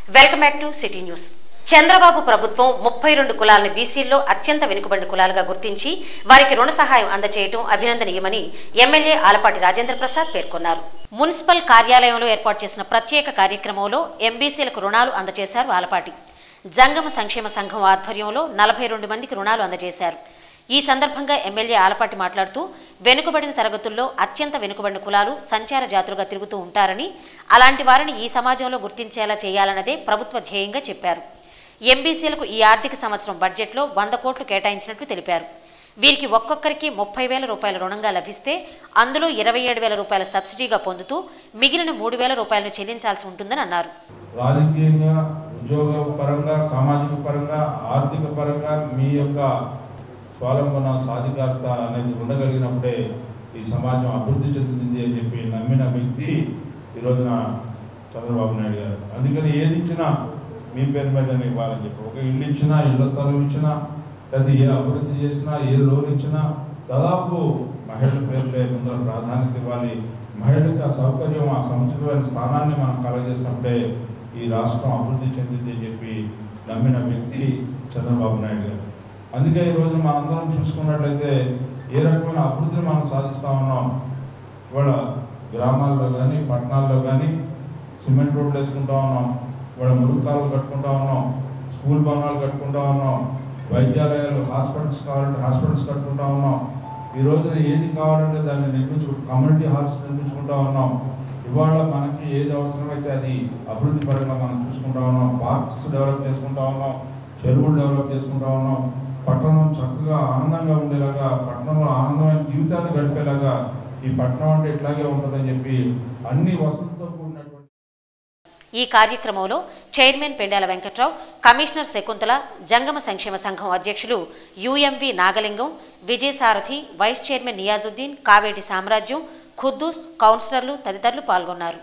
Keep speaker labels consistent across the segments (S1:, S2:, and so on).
S1: welcome back to city news Chandrababu ప్రభుత్వం ముప్పై రెండు కులాలను బీసీల్లో అత్యంత వెనుకబడిన కులాలుగా గుర్తించి వారికి రుణ సహాయం అందజేయడం అభినందనీయమని ఎమ్మెల్యే ఆలపాటి రాజేంద్ర ప్రసాద్ పేర్కొన్నారు మున్సిపల్ కార్యాలయంలో ఏర్పాటు చేసిన ప్రత్యేక కార్యక్రమంలో ఎంబీసీలకు రుణాలు అందజేశారు ఆలపాటి జంగమ సంక్షేమ సంఘం ఆధ్వర్యంలో నలభై రెండు మందికి రుణాలు అందజేశారు ఈ సందర్భంగా ఎమ్మెల్యే ఆలపాటి మాట్లాడుతూ వెనుకబడిన తరగతుల్లో అత్యంత వెనుకబడిన కులాలు సంచార జాతులుగా తిరుగుతూ ఉంటారని అలాంటి వారిని ఈ సమాజంలో గుర్తించేలా చేయాలన్నదే ప్రభుత్వ ధ్యేయంగా చెప్పారు ఎంబీసీలకు ఈ ఆర్థిక సంవత్సరం బడ్జెట్లో వంద కోట్లు కేటాయించినట్లు తెలిపారు వీరికి ఒక్కొక్కరికి ముప్పై వేల రూపాయల రుణంగా లభిస్తే అందులో ఇరవై ఏడు వేల రూపాయల సబ్సిడీగా పొందుతూ మిగిలిన మూడు వేల రూపాయలను చెల్లించాల్సి ఉంటుందని అన్నారు
S2: రాజకీయంగా ఉద్యోగ పరంగా సామాజిక పరంగా ఆర్థిక పరంగా మీ యొక్క స్వాలంబన సాధికారత అనేది ఉండగలిగినప్పుడే ఈ సమాజం అభివృద్ధి చెందుతుంది అని చెప్పి నమ్మిన వ్యక్తి ఈ రోజున చంద్రబాబు నాయుడు గారు అందుకని ఏది ఇచ్చినా మీ పేరు మీద ఇవ్వాలని చెప్పి ఒక ఇల్లు ఇచ్చినా ఇళ్ల స్థలం ఇచ్చినా లేదా ఏ అభివృద్ధి చేసినా ఏ లోన్ ఇచ్చినా దాదాపు మహిళల పేరులే ముందర ప్రాధాన్యత ఇవ్వాలి మహిళలకు ఆ సౌకర్యం ఆ సముచితమైన స్థానాన్ని మనం కలగజేసినప్పుడే ఈ రాష్ట్రం అభివృద్ధి చెందింది అని చెప్పి నమ్మిన వ్యక్తి చంద్రబాబు నాయుడు గారు అందుకే ఈరోజు మనందరం చూసుకున్నట్లయితే ఏ రకమైన అభివృద్ధిని మనం సాధిస్తా ఉన్నాం ఇవాళ గ్రామాల్లో కానీ పట్టణాల్లో కానీ సిమెంట్ రోడ్లు వేసుకుంటా ఉన్నాం ఇవాళ మురుగు కట్టుకుంటా ఉన్నాం స్కూల్ భవనాలు కట్టుకుంటా ఉన్నాం వైద్యాలయాలు హాస్పిటల్స్ కావాలంటే హాస్పిటల్స్ కట్టుకుంటా ఉన్నాం ఈ రోజున ఏది కావాలంటే దాన్ని నిర్మించు కమ్యూనిటీ హాల్స్ నిర్మించుకుంటా ఉన్నాం ఇవాళ మనకి ఏది అవసరమైతే అది అభివృద్ధి పరంగా మనం చూసుకుంటా ఉన్నాం పార్క్స్ డెవలప్ చేసుకుంటా ఉన్నాం చెరువులు డెవలప్ చేసుకుంటా ఉన్నాం పట్టణం చక్కగా ఆనందంగా ఉండేలాగా పట్టణంలో ఆనందమైన జీవితాన్ని గడిపేలాగా ఈ పట్టణం అంటే ఇట్లాగే ఉంటుందని చెప్పి అన్ని వసతులతో కూడినటువంటి
S1: ఈ కార్యక్రమంలో చైర్మన్ పెండాల వెంకట్రావు కమిషనర్ శకుంతల జంగమ సంక్షేమ సంఘం అధ్యక్షులు UMV Nagalingam Vijayasarathi vice chairman Niyazuddin Kaveti Samrajyam Khuddus కౌన్సిలర్లు తదితరులు పాల్గొన్నారు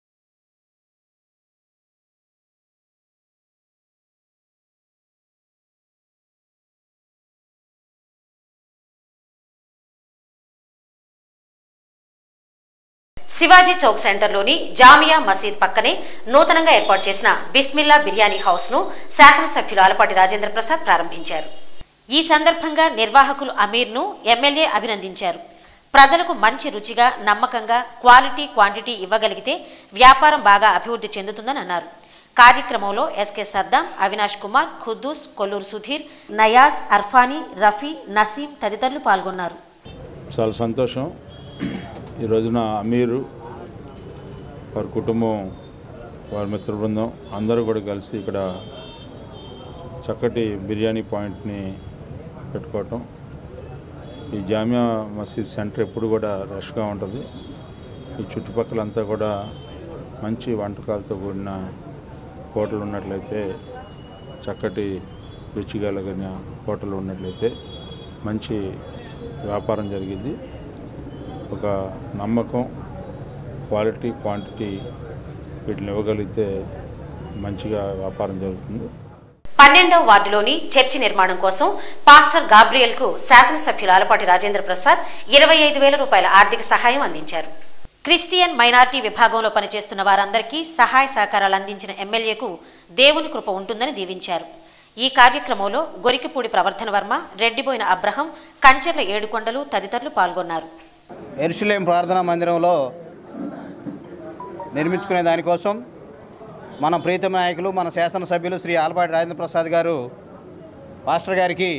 S1: శివాజీ చౌక్ సెంటర్లోని జామియా మసీద్ పక్కనే నూతనంగా ఏర్పాటు చేసిన బిస్మిల్లా బిర్యానీ హౌస్ ను శాసనసభ్యులు ఆలపాటి రాజేంద్ర ప్రసాద్ ప్రారంభించారు ఈ సందర్భంగా నిర్వాహకులు అమీర్ను ఎమ్మెల్యే అభినందించారు ప్రజలకు మంచి రుచిగా నమ్మకంగా క్వాలిటీ క్వాంటిటీ ఇవ్వగలిగితే వ్యాపారం బాగా అభివృద్ధి చెందుతుందని అన్నారు కార్యక్రమంలో ఎస్కే సద్దాం అవినాష్ కుమార్ ఖుద్దూస్ కొల్లూరు సుధీర్ నయాజ్ అర్ఫానీ రఫీ నసీం తదితరులు పాల్గొన్నారు
S2: చాలా సంతోషం ఈ రోజున అమీరు వారి కుటుంబం వారి మిత్ర బృందం అందరూ కూడా కలిసి ఇక్కడ చక్కటి బిర్యానీ పాయింట్ని పెట్టుకోవటం ఈ జామియా మసీద్ సెంటర్ ఎప్పుడు కూడా రష్గా ఉంటుంది ఈ చుట్టుపక్కలంతా కూడా మంచి వంటకాలతో కూడిన హోటల్ ఉన్నట్లయితే చక్కటి రుచి కలిగిన హోటల్ ఉన్నట్లయితే మంచి వ్యాపారం జరిగింది ఒక నమ్మకం క్వాలిటీ క్వాంటిటీ వీటిని ఇవ్వగలిగితే మంచిగా వ్యాపారం జరుగుతుంది
S1: పన్నెండవ వార్డులోని చర్చి నిర్మాణం కోసం పాస్టర్ గాబ్రియల్ కు శాసనసభ్యులు ఆలపాటి రాజేంద్ర ప్రసాద్ ఇరవై ఐదు వేల రూపాయల ఆర్థిక సహాయం అందించారు క్రిస్టియన్ మైనార్టీ విభాగంలో పనిచేస్తున్న వారందరికీ సహాయ సహకారాలు అందించిన ఎమ్మెల్యేకు దేవుని కృప ఉంటుందని దీవించారు ఈ కార్యక్రమంలో గొరికిపూడి ప్రవర్ధన వర్మ రెడ్డిబోయిన అబ్రహం కంచెర్ల ఏడుకొండలు తదితరులు పాల్గొన్నారు
S3: ఎరుషులేం ప్రార్థనా మందిరంలో నిర్మించుకునే దానికోసం మన ప్రీతమ నాయకులు మన శాసనసభ్యులు శ్రీ ఆలపాటి రాజేంద్ర ప్రసాద్ గారు పాస్టర్ గారికి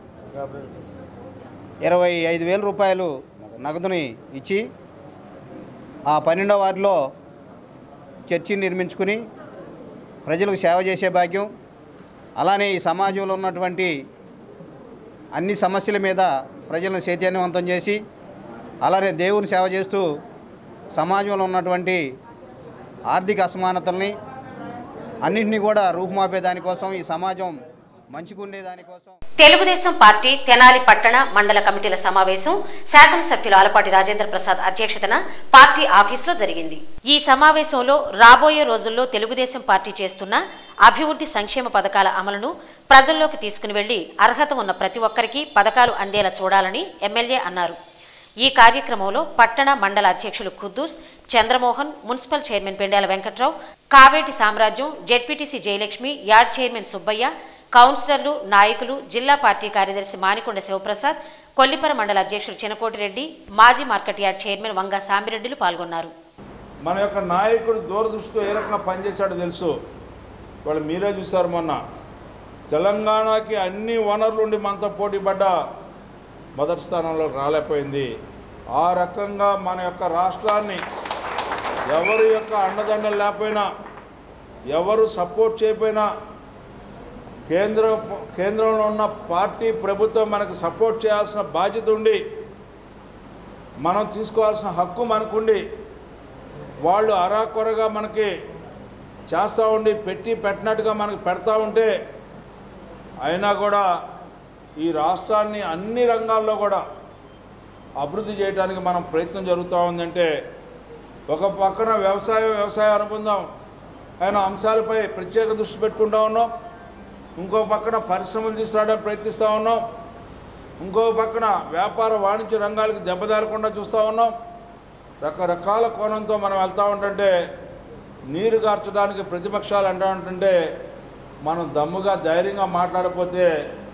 S3: ఇరవై ఐదు వేల రూపాయలు నగదుని ఇచ్చి ఆ పన్నెండో వార్డులో చర్చిని నిర్మించుకుని ప్రజలకు సేవ చేసే భాగ్యం అలానే ఈ సమాజంలో ఉన్నటువంటి అన్ని సమస్యల మీద ప్రజలను చైతన్యవంతం చేసి అలానే దేవుని సేవ చేస్తూ సమాజంలో ఉన్నటువంటి ఆర్థిక అసమానతల్ని అన్నింటినీ కూడా రూపుమాపే దానికోసం ఈ సమాజం మంచిగుండే దానికోసం
S1: తెలుగుదేశం పార్టీ తెనాలి పట్టణ మండల కమిటీల సమావేశం శాసనసభ్యులు ఆలపాటి రాజేంద్ర ప్రసాద్ అధ్యక్షతన పార్టీ ఆఫీసులో జరిగింది ఈ సమావేశంలో రాబోయే రోజుల్లో తెలుగుదేశం పార్టీ చేస్తున్న అభివృద్ధి సంక్షేమ పథకాల అమలును ప్రజల్లోకి తీసుకుని వెళ్లి అర్హత ఉన్న ప్రతి ఒక్కరికి పథకాలు అందేలా చూడాలని ఎమ్మెల్యే అన్నారు ఈ కార్యక్రమంలో పట్టణ మండల అధ్యక్షులు Khuddus Chandramohan municipal chairman Pendala Venkatrao Kaveti Samrajyam ZPTC Jayalakshmi yard chairman Subbaiah కౌన్సిలర్లు నాయకులు జిల్లా పార్టీ కార్యదర్శి మానికొండ శివప్రసాద్ కొల్లిపర మండల అధ్యక్షుడు చినకోటిరెడ్డి మాజీ మార్కెట్ యార్డ్ చైర్మన్ వంగా సామిరెడ్డిలు పాల్గొన్నారు
S2: మన యొక్క నాయకుడు దూరదృష్టితో ఏ రకంగా పనిచేశాడో తెలుసు వాళ్ళు మీరే చూశారు మొన్న తెలంగాణకి అన్ని వనరులు ఉండి మనతో పోటీ పడ్డ మొదటి స్థానంలో రాలేకపోయింది ఆ రకంగా మన యొక్క రాష్ట్రాన్ని ఎవరి యొక్క అండదండలు లేకపోయినా ఎవరు సపోర్ట్ చేయకపోయినా కేంద్ర కేంద్రంలో ఉన్న పార్టీ ప్రభుత్వం మనకు సపోర్ట్ చేయాల్సిన బాధ్యత ఉండి మనం తీసుకోవాల్సిన హక్కు మనకుండి వాళ్ళు అరాకొరగా మనకి చేస్తూ ఉండి పెట్టి పెట్టినట్టుగా మనకు పెడతా ఉంటే అయినా కూడా ఈ రాష్ట్రాన్ని అన్ని రంగాల్లో కూడా అభివృద్ధి చేయడానికి మనం ప్రయత్నం జరుగుతూ ఉందంటే ఒక పక్కన వ్యవసాయం వ్యవసాయ అనుబంధం అయిన అంశాలపై ప్రత్యేక దృష్టి పెట్టుకుంటా ఉన్నాం ఇంకో పక్కన పరిశ్రమలు తీసుకురావడానికి ప్రయత్నిస్తూ ఉన్నాం ఇంకో పక్కన వ్యాపార వాణిజ్య రంగాలకు దెబ్బతారకుండా చూస్తూ ఉన్నాం రకరకాల కోణంతో మనం వెళ్తూ ఉంటుంటే నీరు కార్చడానికి ప్రతిపక్షాలు అంటూ ఉంటుంటే మనం దమ్ముగా ధైర్యంగా మాట్లాడకపోతే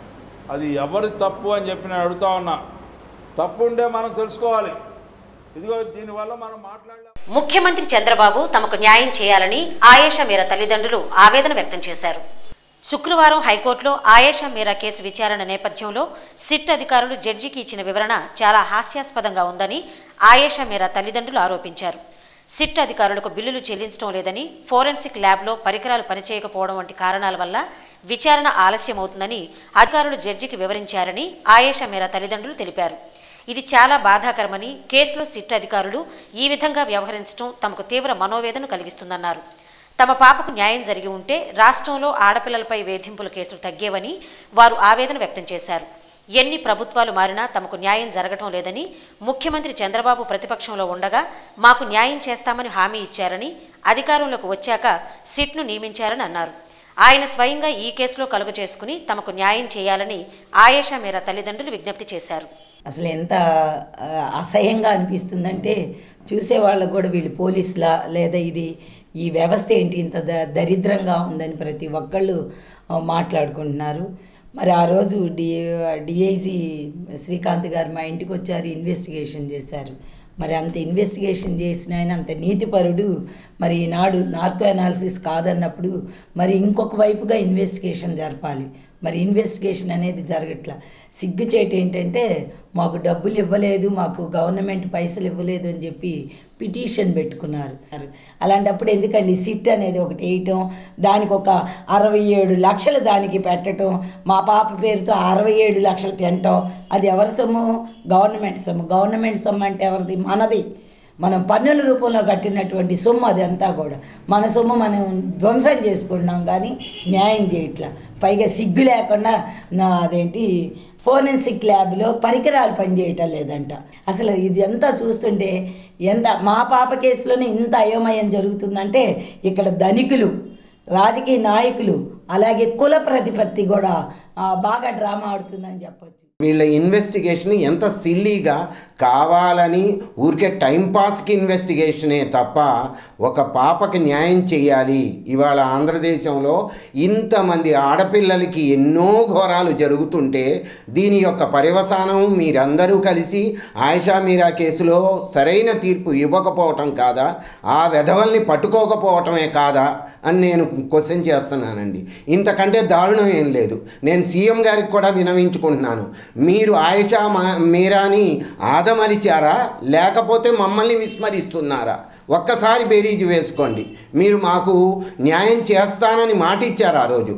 S2: అది ఎవరి తప్పు అని చెప్పి నేను అడుగుతా ఉన్నా తప్పు ఉంటే మనం తెలుసుకోవాలి ఇదిగో దీనివల్ల మనం మాట్లాడలే
S1: ముఖ్యమంత్రి చంద్రబాబు తమకు న్యాయం చేయాలని ఆయేషా మీరా తల్లిదండ్రులు ఆవేదన వ్యక్తం చేశారు శుక్రవారం హైకోర్టులో ఆయేషా మీరా కేసు విచారణ నేపథ్యంలో సిట్ అధికారులు జడ్జికి ఇచ్చిన వివరణ చాలా హాస్యాస్పదంగా ఉందని ఆయేషా మీరా తల్లిదండ్రులు ఆరోపించారు సిట్ అధికారులకు బిల్లులు చెల్లించడం లేదని ఫోరెన్సిక్ ల్యాబ్లో పరికరాలు పనిచేయకపోవడం వంటి కారణాల వల్ల విచారణ ఆలస్యమవుతుందని అధికారులు జడ్జికి వివరించారని ఆయేషా మీరా తల్లిదండ్రులు తెలిపారు ఇది చాలా బాధాకరమని కేసులో సిట్ అధికారులు ఈ విధంగా వ్యవహరించడం తమకు తీవ్ర మనోవేదన కలిగిస్తుందన్నారు తమ పాపకు న్యాయం జరిగి ఉంటే రాష్ట్రంలో ఆడపిల్లలపై వేధింపుల కేసులు తగ్గేవని వారు ఆవేదన వ్యక్తం చేశారు ఎన్ని ప్రభుత్వాలు మారినా తమకు న్యాయం జరగటం లేదని ముఖ్యమంత్రి చంద్రబాబు ప్రతిపక్షంలో ఉండగా మాకు న్యాయం చేస్తామని హామీ ఇచ్చారని అధికారంలోకి వచ్చాక సిట్ను నియమించారని అన్నారు ఆయన స్వయంగా ఈ కేసులో కలుగు చేసుకుని తమకు న్యాయం చేయాలని ఆయేషా మీరా తల్లిదండ్రులు విజ్ఞప్తి చేశారు
S4: అసలు ఎంత ఆ, అసహ్యంగా అనిపిస్తుందంటే చూసేవాళ్ళకు కూడా వీళ్ళు పోలీసులా లేదా ఇది ఈ వ్యవస్థ ఏంటి ఇంత ద దరిద్రంగా ఉందని ప్రతి ఒక్కళ్ళు ఆ, మాట్లాడుకుంటున్నారు మరి ఆ రోజు డి డిఐజీ శ్రీకాంత్ గారు మా ఇంటికి వచ్చారు ఇన్వెస్టిగేషన్ చేశారు మరి అంత ఇన్వెస్టిగేషన్ చేసిన ఆయన అంత నీతిపరుడు మరి ఈనాడు నార్కో అనాలిసిస్ కాదన్నప్పుడు మరి ఇంకొక వైపుగా ఇన్వెస్టిగేషన్ జరపాలి మరి ఇన్వెస్టిగేషన్ అనేది జరగట్ల సిగ్గుచేటు ఏంటంటే మాకు డబ్బులు ఇవ్వలేదు మాకు గవర్నమెంట్ పైసలు ఇవ్వలేదు అని చెప్పి పిటిషన్ పెట్టుకున్నారు అలాంటప్పుడు ఎందుకండి సిట్ అనేది ఒకటి వేయటం దానికి ఒక అరవై ఏడు లక్షలు దానికి పెట్టడం మా పాప పేరుతో అరవై ఏడు లక్షలు తినటం అది ఎవరి సొమ్ము గవర్నమెంట్ సొమ్ము గవర్నమెంట్ సొమ్ము అంటే ఎవరిది మనది మనం పన్నుల రూపంలో కట్టినటువంటి సొమ్ము అదంతా కూడా మన సొమ్ము మనం ధ్వంసం చేసుకున్నాం కానీ న్యాయం చేయట్లా పైగా సిగ్గు లేకుండా నా అదేంటి ఫోరెన్సిక్ ల్యాబ్లో పరికరాలు పనిచేయటం లేదంట అసలు ఇది అంతా చూస్తుంటే ఎంత మా పాప కేసులోనే ఇంత అయోమయం జరుగుతుందంటే ఇక్కడ ధనికులు రాజకీయ నాయకులు అలాగే కుల ప్రతిపత్తి కూడా ఆ, బాగా డ్రామా ఆడుతుందని చెప్పొచ్చు
S5: వీళ్ళ ఇన్వెస్టిగేషన్ ఎంత సిల్లీగా కావాలని ఊరికే టైంపాస్కి ఇన్వెస్టిగేషనే తప్ప ఒక పాపకి న్యాయం చేయాలి ఇవాళ ఆంధ్రదేశంలో ఇంతమంది ఆడపిల్లలకి ఎన్నో ఘోరాలు jరుగుతుంటే దీని యొక్క పర్యవసానం మీరందరూ కలిసి ఆయిషా మీరా కేసులో సరైన తీర్పు ఇవ్వకపోవటం కాదా ఆ వెధవల్ని పట్టుకోకపోవటమే కాదా అని నేను క్వశ్చన్ చేస్తున్నానండి ఇంతకంటే దారుణం ఏం లేదు నేను సీఎం గారికి కూడా వినవించుకుంటున్నాను మీరు ఆయిషా మా- మీరాని ఆదమరిచారా లేకపోతే మమ్మల్ని విస్మరిస్తున్నారా ఒక్కసారి బేరీజు వేసుకోండి మీరు మాకు న్యాయం చేస్తానని మాట ఇచ్చారు ఆ రోజు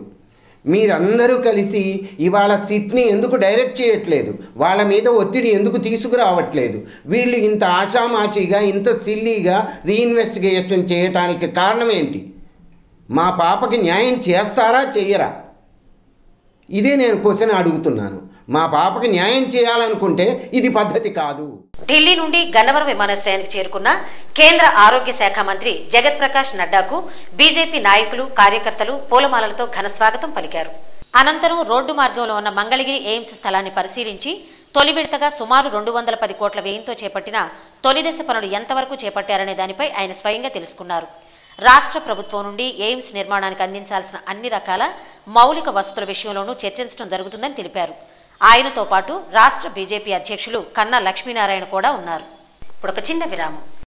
S5: మీరందరూ కలిసి ఇవాళ సిట్ని ఎందుకు డైరెక్ట్ చేయట్లేదు వాళ్ళ మీద ఒత్తిడి ఎందుకు తీసుకురావట్లేదు వీళ్ళు ఇంత ఆషామాషిగా ఇంత సిల్లీగా రీఇన్వెస్టిగేషన్ చేయటానికి కారణం ఏంటి మా పాపకి న్యాయం చేస్తారా చెయ్యరా ఇదే నేను క్వశ్చన్ అడుగుతున్నాను మా పాపకి న్యాయం చేయాలనుకుంటే ఇది పద్ధతి కాదు
S1: ఢిల్లీ నుండి గన్నవరం విమానాశ్రయానికి చేరుకున్న కేంద్ర ఆరోగ్య శాఖ మంత్రి జగత్ ప్రకాష్ నడ్డాకు బీజేపీ నాయకులు కార్యకర్తలు పూలమాలలతో ఘన స్వాగతం పలికారు అనంతరం రోడ్డు మార్గంలో ఉన్న మంగళగిరి ఎయిమ్స్ స్థలాన్ని పరిశీలించి తొలి విడతగా సుమారు రెండు వందల పది కోట్ల వ్యయంతో చేపట్టిన తొలి దశ పనులు ఎంతవరకు చేపట్టారనే దానిపై ఆయన స్వయంగా తెలుసుకున్నారు రాష్ట్ర ప్రభుత్వం నుండి ఎయిమ్స్ నిర్మాణానికి అందించాల్సిన అన్ని రకాల మౌలిక వసతుల విషయంలోనూ చర్చించడం జరుగుతుందని తెలిపారు ఆయనతో పాటు రాష్ట్ర బీజేపీ అధ్యక్షులు కన్నా లక్ష్మీనారాయణ కూడా ఉన్నారు ఇప్పుడు ఒక చిన్న విరామం